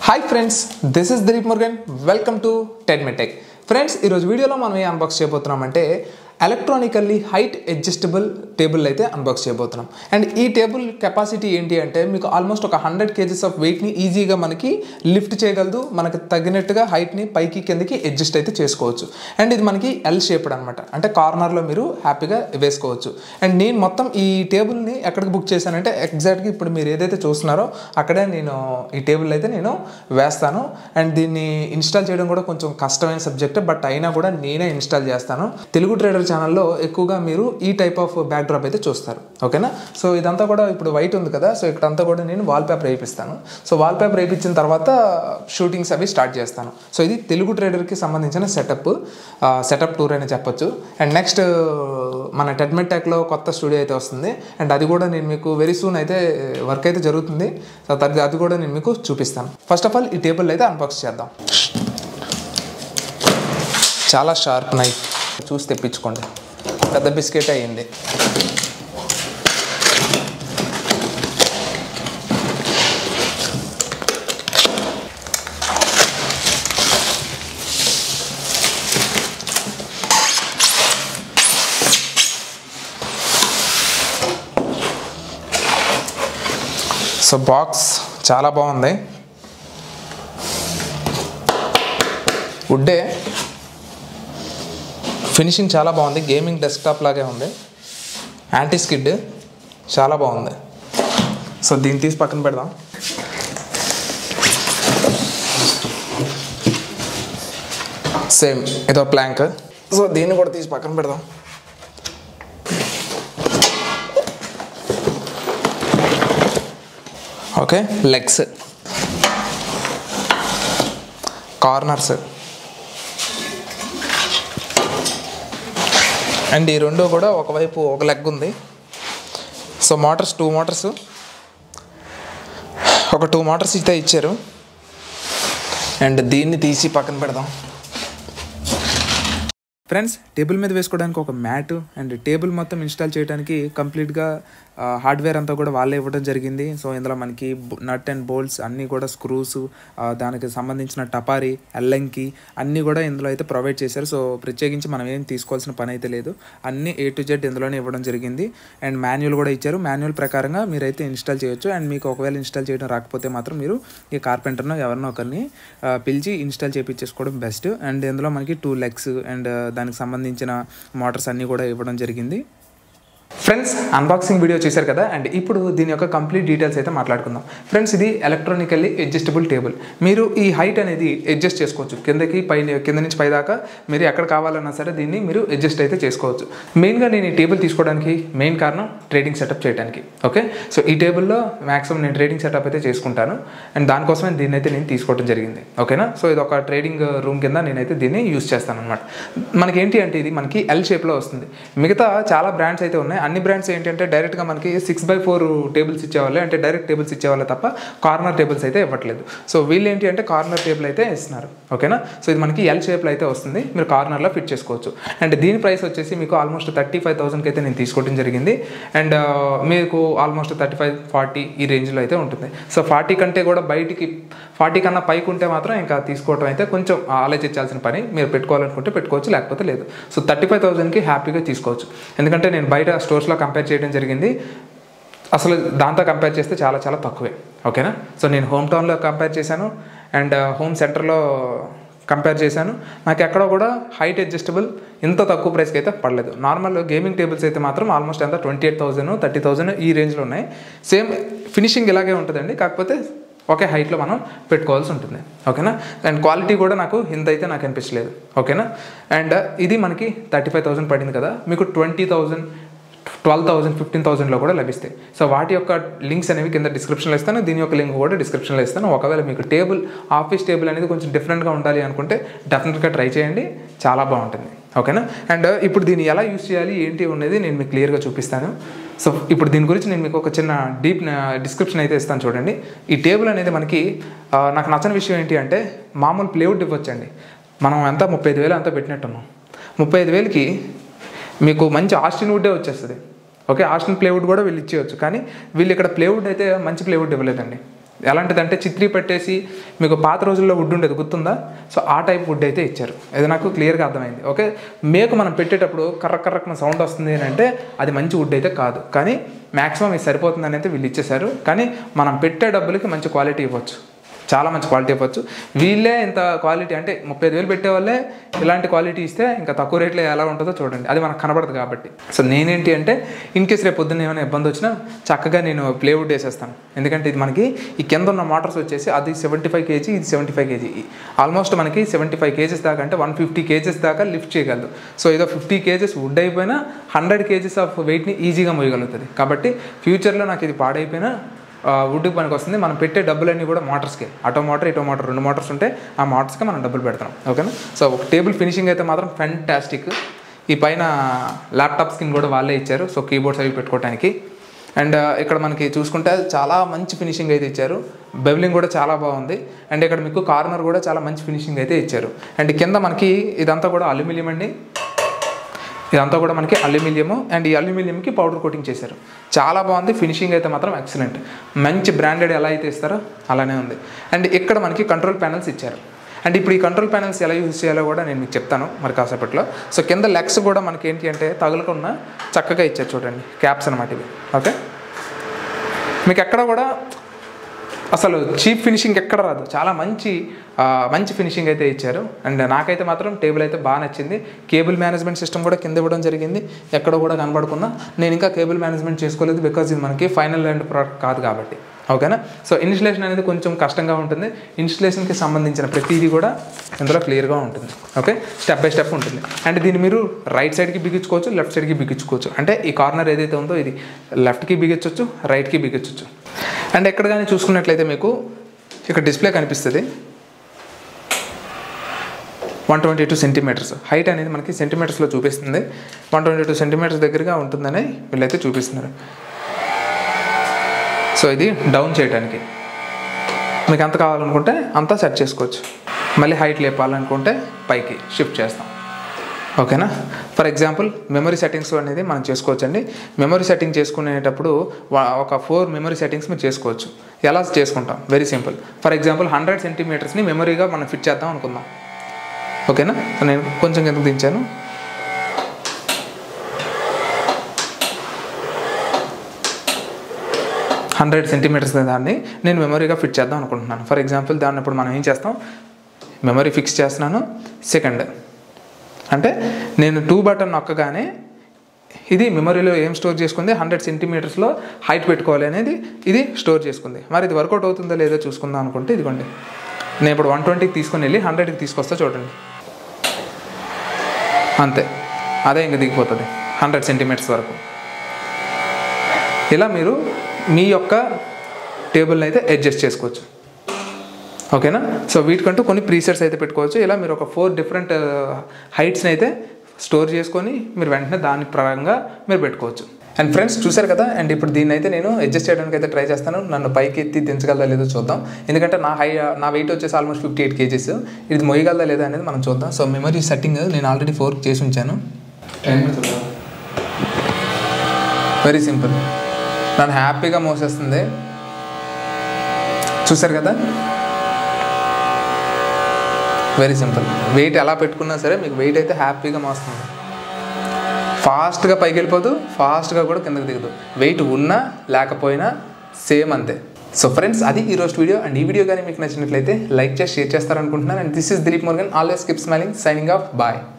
hi friends this is Dilip Murugan welcome to టెడ్మెటెక్ friends ఈరోజు వీడియోలో మనం ఏ అన్బాక్స్ చేయబోతున్నామంటే ఎలక్ట్రానికల్లీ హైట్ అడ్జస్టబుల్ టేబుల్ అయితే అన్బాక్స్ చేయబోతున్నాం అండ్ ఈ టేబుల్ కెపాసిటీ ఏంటి అంటే మీకు ఆల్మోస్ట్ ఒక హండ్రెడ్ కేజీస్ ఆఫ్ వెయిట్ని ఈజీగా మనకి లిఫ్ట్ చేయగలదు మనకి తగినట్టుగా హైట్ని పైకి కిందకి అడ్జస్ట్ అయితే చేసుకోవచ్చు అండ్ ఇది మనకి ఎల్ షేప్డ్ అనమాట అంటే కార్నర్లో మీరు హ్యాపీగా వేసుకోవచ్చు అండ్ నేను మొత్తం ఈ టేబుల్ని ఎక్కడికి బుక్ చేశానంటే ఎగ్జాక్ట్గా ఇప్పుడు మీరు ఏదైతే చూస్తున్నారో అక్కడే నేను ఈ టేబుల్ అయితే నేను వేస్తాను అండ్ దీన్ని ఇన్స్టాల్ చేయడం కూడా కొంచెం కష్టమైన సబ్జెక్ట్ బట్ అయినా కూడా నేనే ఇన్స్టాల్ చేస్తాను తెలుగు ట్రేడర్ ఛానల్లో ఎక్కువగా మీరు ఈ టైప్ ఆఫ్ బ్యాక్ డ్రాప్ అయితే చూస్తారు ఓకేనా సో ఇదంతా కూడా ఇప్పుడు వైట్ ఉంది కదా సో ఇక్కడంతా కూడా నేను వాల్ పేపర్ వేయిస్తాను సో వాల్ పేపర్ వేయించిన తర్వాత షూటింగ్స్ అవి స్టార్ట్ చేస్తాను సో ఇది తెలుగు ట్రేడర్కి సంబంధించిన సెటప్ సెటప్ టూర్ అని చెప్పొచ్చు అండ్ నెక్స్ట్ మన టెడ్మెట్ టెక్లో కొత్త స్టూడియో అయితే వస్తుంది అండ్ అది కూడా నేను మీకు వెరీ సూన్ అయితే వర్క్ అయితే జరుగుతుంది సో అది అది కూడా నేను మీకు చూపిస్తాను ఫస్ట్ ఆఫ్ ఆల్ ఈ టేబుల్ అయితే అన్బాక్స్ చేద్దాం చాలా షార్ప్ నైఫ్ చూసి తెప్పించుకోండి పెద్ద బిస్కెట్ అయ్యింది సో బాక్స్ చాలా బాగుంది వుడ్డే ఫినిషింగ్ చాలా బాగుంది గేమింగ్ డెస్క్టాప్ లాగే ఉంది యాంటీ స్కిడ్ చాలా బాగుంది సో దీన్ని తీసి పక్కన పెడదాం సేమ్ ఇదో ప్లాంక్ సో దీన్ని కూడా తీసి పక్కన పెడదాం ఓకే లెగ్స్ కార్నర్స్ అండ్ ఈ రెండు కూడా ఒకవైపు ఒక లెగ్ ఉంది సో మోటార్స్ టూ మోటార్స్ ఒక టూ మోటార్స్ అయితే ఇచ్చారు అండ్ దీన్ని తీసి పక్కన పెడదాం ఫ్రెండ్స్ టేబుల్ మీద వేసుకోవడానికి ఒక మ్యాట్ అండ్ టేబుల్ మొత్తం ఇన్స్టాల్ చేయడానికి కంప్లీట్గా హార్డ్వేర్ అంతా కూడా వాళ్ళే ఇవ్వడం జరిగింది సో ఇందులో మనకి నట్ అండ్ బోల్ట్స్ అన్నీ కూడా స్క్రూస్ దానికి సంబంధించిన టపారీ ఎల్లంకి అన్నీ కూడా ఇందులో అయితే ప్రొవైడ్ చేశారు సో ప్రత్యేకించి మనం ఏం తీసుకోవాల్సిన పని అయితే లేదు అన్నీ ఏ టు జెడ్ ఇందులోనే ఇవ్వడం జరిగింది అండ్ మాన్యువల్ కూడా ఇచ్చారు మాన్యువల్ ప్రకారంగా మీరైతే ఇన్స్టాల్ చేయొచ్చు అండ్ మీకు ఒకవేళ ఇన్స్టాల్ చేయడం రాకపోతే మాత్రం మీరు ఈ కార్పెంటర్ను ఎవరినో ఒకరిని పిలిచి ఇన్స్టాల్ చేయించేసుకోవడం బెస్ట్ అండ్ ఇందులో మనకి టూ లెగ్స్ అండ్ దానికి సంబంధించిన మోటార్స్ అన్నీ కూడా ఇవ్వడం జరిగింది ఫ్రెండ్స్ అన్బాక్సింగ్ వీడియో చూశారు కదా అండ్ ఇప్పుడు దీని యొక్క కంప్లీట్ డీటెయిల్స్ అయితే మాట్లాడుకుందాం ఫ్రెండ్స్ ఇది ఎలక్ట్రానికల్లీ అడ్జస్టబుల్ టేబుల్ మీరు ఈ హైట్ అనేది అడ్జస్ట్ చేసుకోవచ్చు కిందకి పై కింద నుంచి పై దాకా మీరు ఎక్కడ కావాలన్నా సరే దీన్ని మీరు అడ్జస్ట్ అయితే చేసుకోవచ్చు మెయిన్గా నేను ఈ టేబుల్ తీసుకోవడానికి మెయిన్ కారణం ట్రేడింగ్ సెటప్ చేయడానికి ఓకే సో ఈ టేబుల్లో మ్యాక్సిమం నేను ట్రేడింగ్ సెటప్ అయితే చేసుకుంటాను అండ్ దానికోసమే దీన్ని అయితే నేను తీసుకోవడం జరిగింది ఓకేనా సో ఇది ఒక ట్రేడింగ్ రూమ్ కింద నేనైతే దీన్ని యూస్ చేస్తాను అనమాట మనకి ఏంటి అంటే ఇది మనకి ఎల్ షేప్లో వస్తుంది మిగతా చాలా బ్రాండ్స్ అయితే ఉన్నాయి అన్ని బ్రాండ్స్ ఏంటంటే డైరెక్ట్గా మనకి సిక్స్ బై ఫోర్ టేబుల్స్ ఇచ్చేవాళ్ళు అంటే డైరెక్ట్ టేబుల్స్ ఇచ్చేవాళ్ళు తప్ప కార్నర్ టేబుల్స్ అయితే ఇవ్వట్లేదు సో వీళ్ళు ఏంటి అంటే కార్నర్ టేబుల్ అయితే ఇస్తున్నారు ఓకేనా సో ఇది మనకి ఎల్ షేప్లో అయితే వస్తుంది మీరు కార్నర్లో ఫిట్ చేసుకోవచ్చు అండ్ దీని ప్రైస్ వచ్చేసి మీకు ఆల్మోస్ట్ థర్టీ ఫైవ్ థౌసండ్కి అయితే నేను తీసుకోవడం జరిగింది అండ్ మీకు ఆల్మోస్ట్ థర్టీ ఫైవ్ ఫార్టీ ఈ రేంజ్లో అయితే ఉంటుంది సో ఫార్టీ కంటే కూడా బయటికి ఫార్టీ కన్నా పైకి ఉంటే మాత్రం ఇంకా తీసుకోవడం అయితే కొంచెం ఆలోచించాల్సిన పని మీరు పెట్టుకోవాలనుకుంటే పెట్టుకోవచ్చు లేకపోతే లేదు సో థర్టీ ఫైవ్ థౌసండ్కి హ్యాపీగా తీసుకోవచ్చు ఎందుకంటే నేను బయట స్టోర్స్లో కంపేర్ చేయడం జరిగింది అసలు దాంతో కంపేర్ చేస్తే చాలా చాలా తక్కువే ఓకేనా సో నేను హోమ్ టౌన్లో కంపేర్ చేశాను అండ్ హోమ్ సెంటర్లో కంపేర్ చేశాను నాకు ఎక్కడ కూడా హైట్ అడ్జస్టబుల్ ఇంత తక్కువ ప్రైస్కి అయితే పడలేదు నార్మల్ గేమింగ్ టేబుల్స్ అయితే మాత్రం ఆల్మోస్ట్ ఎంత twenty eight thousand thirty thousand ఈ రేంజ్లో ఉన్నాయి సేమ్ ఫినిషింగ్ ఇలాగే ఉంటుందండి కాకపోతే ఒకే హైట్లో మనం పెట్టుకోవాల్సి ఉంటుంది ఓకేనా అండ్ క్వాలిటీ కూడా నాకు ఇంత అయితే నాకు అనిపించలేదు ఓకేనా అండ్ ఇది మనకి థర్టీ ఫైవ్ థౌసండ్ పడింది కదా మీకు twenty thousand twelve thousand fifteen థౌసండ్లో కూడా లభిస్తాయి సో వాటి యొక్క లింక్స్ అనేవి కింద డిస్క్రిప్షన్లో ఇస్తాను దీని యొక్క లింక్ కూడా డిస్క్రిప్షన్లో ఇస్తాను ఒకవేళ మీకు టేబుల్ ఆఫీస్ టేబుల్ అనేది కొంచెం డిఫరెంట్గా ఉండాలి అనుకుంటే డెఫినెట్గా ట్రై చేయండి చాలా బాగుంటుంది ఓకేనా అండ్ ఇప్పుడు దీన్ని ఎలా యూస్ చేయాలి ఏంటి అనేది నేను మీకు క్లియర్గా చూపిస్తాను సో ఇప్పుడు దీని గురించి నేను మీకు ఒక చిన్న డీప్ డిస్క్రిప్షన్ అయితే ఇస్తాను చూడండి ఈ టేబుల్ అనేది మనకి నాకు నచ్చని విషయం ఏంటి అంటే మామూలు ప్లేవుడ్ ఇవ్వచ్చండి మనం ఎంత ముప్పై ఐదు వేలు అంతా పెట్టినట్టున్నాం ముప్పై ఐదు వేలకి మీకు మంచి ఆస్టిన్ వుడ్డే వచ్చేస్తుంది ఓకే ఆస్టిన్ ప్లేవుడ్ కూడా వీళ్ళు ఇచ్చేయచ్చు కానీ వీళ్ళు ఇక్కడ ప్లేవుడ్ అయితే మంచి ప్లేవుడ్ ఇవ్వలేదండి ఎలాంటిదంటే చిత్రీ పెట్టేసి మీకు పాత రోజుల్లో వుడ్ ఉండేది గుర్తుందా సో ఆ టైప్ వుడ్ అయితే ఇచ్చారు ఇది నాకు క్లియర్గా అర్థమైంది ఓకే మేకు మనం పెట్టేటప్పుడు కర్ర కర్రకున్న సౌండ్ వస్తుంది అని అంటే అది మంచి వుడ్ అయితే కాదు కానీ మ్యాక్సిమం ఇది సరిపోతుందని అయితే వీళ్ళు ఇచ్చేశారు కానీ మనం పెట్టే డబ్బులకి మంచి క్వాలిటీ ఇవ్వచ్చు చాలా మంచి క్వాలిటీ ఇవ్వచ్చు వీళ్ళే ఇంత క్వాలిటీ అంటే ముప్పై ఐదు వేలు పెట్టే వాళ్ళే ఇలాంటి క్వాలిటీ ఇస్తే ఇంకా తక్కువ రేట్లో ఎలా ఉంటుందో చూడండి అది మనకు కనబడదు కాబట్టి సో నేనేంటి అంటే ఇన్ కేస్ రేపు పొద్దున్న ఏమైనా ఇబ్బంది వచ్చినా చక్కగా నేను ప్లేవుడ్ వేసేస్తాను ఎందుకంటే ఇది మనకి ఈ కింద ఉన్న మోటార్స్ వచ్చేసి అది సెవెంటీ ఫైవ్ కేజీ ఇది సెవెంటీ ఫైవ్ కేజీ ఆల్మోస్ట్ మనకి సెవెంటీ ఫైవ్ కేజెస్ దాకా అంటే వన్ ఫిఫ్టీ కేజెస్ దాకా లిఫ్ట్ చేయగలదు సో ఏదో ఫిఫ్టీ కేజెస్ వుడ్ అయిపోయినా హండ్రెడ్ కేజెస్ ఆఫ్ వెయిట్ని ఈజీగా మోయగలుగుతుంది కాబట్టి ఫ్యూచర్లో నాకు ఇది పాడైపోయినా వుడ్కి పనికి వస్తుంది మనం పెట్టే డబ్బులన్నీ కూడా మోటార్స్కి అటో మోటార్ ఇటో మోటార్ రెండు మోటార్స్ ఉంటే ఆ మోటార్స్కి మనం డబ్బులు పెడతాం ఓకేనా సో ఒక టేబుల్ ఫినిషింగ్ అయితే మాత్రం ఫెంటాస్టిక్ ఈ పైన ల్యాప్టాప్ స్కిన్ కూడా వాళ్ళే ఇచ్చారు సో కీబోర్డ్స్ అవి పెట్టుకోవడానికి అండ్ ఇక్కడ మనకి చూసుకుంటే చాలా మంచి ఫినిషింగ్ అయితే ఇచ్చారు బెబ్లింగ్ కూడా చాలా బాగుంది అండ్ ఇక్కడ మీకు కార్నర్ కూడా చాలా మంచి ఫినిషింగ్ అయితే ఇచ్చారు అండ్ కింద మనకి ఇదంతా కూడా అల్యూమినియం అండి ఇదంతా కూడా మనకి అల్యూమినియము అండ్ ఈ అల్యూమినియంకి పౌడర్ కోటింగ్ చేశారు చాలా బాగుంది ఫినిషింగ్ అయితే మాత్రం ఎక్సలెంట్ మంచి బ్రాండెడ్ ఎలా అయితే ఇస్తారో అలానే ఉంది అండ్ ఇక్కడ మనకి కంట్రోల్ ప్యానల్స్ ఇచ్చారు అండ్ ఇప్పుడు ఈ కంట్రోల్ ప్యానల్స్ ఎలా యూజ్ చేయాలో కూడా నేను మీకు చెప్తాను మరి కాసేపట్లో సో కింద లెగ్స్ కూడా మనకి ఏంటి అంటే తగులకుండా చక్కగా ఇచ్చారు చూడండి క్యాప్స్ అనమాట ఇవి ఓకే మీకు ఎక్కడ కూడా అసలు చీప్ ఫినిషింగ్ ఎక్కడ రాదు చాలా మంచి ఆ, మంచి ఫినిషింగ్ అయితే ఇచ్చారు అండ్ నాకైతే మాత్రం టేబుల్ అయితే బాగా నచ్చింది కేబుల్ మేనేజ్మెంట్ సిస్టమ్ కూడా కింద ఇవ్వడం జరిగింది ఎక్కడ కూడా కనబడకుండా నేను ఇంకా కేబుల్ మేనేజ్మెంట్ చేసుకోలేదు బికాజ్ ఇది మనకి ఫైనల్ అండ్ ప్రోడక్ట్ కాదు కాబట్టి ఓకేనా సో ఇన్స్టలేషన్ అనేది కొంచెం కష్టంగా ఉంటుంది ఇన్స్టలేషన్కి సంబంధించిన ప్రతిదీ కూడా ఇందులో క్లియర్గా ఉంటుంది ఓకే స్టెప్ బై స్టెప్ ఉంటుంది అండ్ దీన్ని మీరు రైట్ సైడ్కి బిగించుకోవచ్చు లెఫ్ట్ సైడ్కి బిగించుకోవచ్చు అంటే ఈ కార్నర్ ఏదైతే ఉందో ఇది లెఫ్ట్కి బిగించవచ్చు రైట్కి బిగించవచ్చు అండ్ ఎక్కడ కానీ చూసుకున్నట్లయితే మీకు ఇక్కడ డిస్ప్లే కనిపిస్తుంది one twenty two centimeters height అనేది మనకి సెంటీమీటర్స్లో చూపిస్తుంది వన్ ట్వంటీ టూ సెంటీమీటర్స్ దగ్గరగా ఉంటుందని వీళ్ళైతే చూపిస్తున్నారు సో ఇది డౌన్ చేయడానికి మీకు ఎంత కావాలనుకుంటే అంతా సెట్ చేసుకోవచ్చు మళ్ళీ హైట్ లేపాలనుకుంటే పైకి షిఫ్ట్ చేస్తాం ఓకేనా ఫర్ ఎగ్జాంపుల్ మెమరీ సెట్టింగ్స్ అనేది మనం చేసుకోవచ్చండి మెమరీ సెట్టింగ్ చేసుకునేటప్పుడు వా- ఒక ఫోర్ మెమరీ సెట్టింగ్స్ మీరు చేసుకోవచ్చు ఎలా చేసుకుంటాం very simple for example hundred సెంటీమీటర్స్ని మెమరీగా మనం ఫిట్ చేద్దాం అనుకుందాం ఓకేనా నేను కొంచెం కిందకు దించాను హండ్రెడ్ సెంటీమీటర్స్ దాన్ని నేను మెమరీగా ఫిట్ చేద్దాం అనుకుంటున్నాను ఫర్ ఎగ్జాంపుల్ దాన్ని ఇప్పుడు మనం ఏం చేస్తాం మెమరీ ఫిక్స్ చేస్తున్నాను సెకండ్ అంటే నేను టూ బటన్ నొక్కగానే ఇది మెమరీలో ఏం స్టోర్ చేసుకుంది హండ్రెడ్ సెంటీమీటర్స్లో హైట్ పెట్టుకోవాలి అనేది ఇది స్టోర్ చేసుకుంది మరి ఇది వర్కౌట్ అవుతుందో లేదో చూసుకుందాం అనుకుంటే ఇదిగోండి నేను ఇప్పుడు వన్ ట్వంటీకి తీసుకొని వెళ్ళి హండ్రెడ్కి తీసుకొస్తా చూడండి అంతే అదే ఇంక దిగిపోతుంది హండ్రెడ్ సెంటీమీటర్స్ వరకు ఇలా మీరు మీ యొక్క టేబుల్ని అయితే అడ్జస్ట్ చేసుకోవచ్చు ఓకేనా సో వీటికంటూ కొన్ని ప్రీసెట్స్ అయితే పెట్టుకోవచ్చు ఇలా మీరు ఒక ఫోర్ డిఫరెంట్ హైట్స్ని అయితే స్టోర్ చేసుకొని మీరు వెంటనే దాని పరంగా మీరు పెట్టుకోవచ్చు అండ్ ఫ్రెండ్స్ చూశారు కదా అండ్ ఇప్పుడు దీన్ని అయితే నేను అడ్జస్ట్ చేయడానికి అయితే ట్రై చేస్తాను నన్ను పైకి ఎత్తి దించగలదా లేదో చూద్దాం ఎందుకంటే నా హై నా వెయిట్ వచ్చేసి ఆల్మోస్ట్ ఫిఫ్టీ ఎయిట్ కేజీస్ ఇది మొయ్యగలదా లేదా అనేది మనం చూద్దాం సో మెమరీ సెట్టింగ్ నేను ఆల్రెడీ ఫోర్ చేసి ఉంచాను వెరీ సింపుల్ నన్ను హ్యాపీగా మోసేస్తుంది చూసారు కదా వెరీ సింపుల్ వెయిట్ ఎలా పెట్టుకున్నా సరే మీకు వెయిట్ అయితే హ్యాపీగా మోస్తుంది ఫాస్ట్గా పైకి వెళ్ళిపోదు ఫాస్ట్గా కూడా కిందకి దిగదు వెయిట్ ఉన్నా లేకపోయినా సేమ్ అంతే సో ఫ్రెండ్స్ అది ఈ రోజు వీడియో అండ్ ఈ వీడియో కానీ మీకు నచ్చినట్లయితే లైక్ చేసి షేర్ చేస్తారనుకుంటున్నాను and this is Dilip Murugan always keep smiling signing off bye